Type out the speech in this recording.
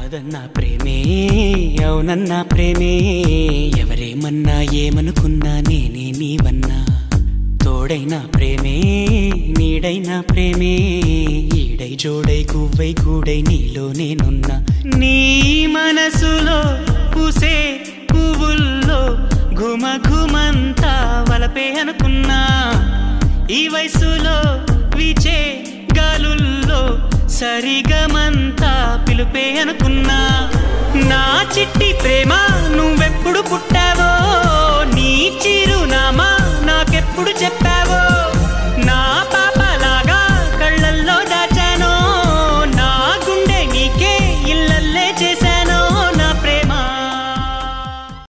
కాదన్నా ప్రేమే అవునన్నా ప్రేమే ఎవరేమన్నా ఏమనుకున్నా నేనే నీవన్నా తోడైనా ప్రేమే నీడైనా ప్రేమే ఈడై జోడై గువ్వై కూడై నీలో నేనున్నా నీ మనసులో పూసే పువ్వుల్లో ఘుమ ఘుమంతా వలపే అనుకున్నా ఈ వయసులో వీచే గాలుల్లో సరిగమంతా పిలుపే అనుకున్నా నా చిట్టి ప్రేమ నువ్వెప్పుడు పుట్టావో నీ చిరునామా నాకెప్పుడు చెప్పావో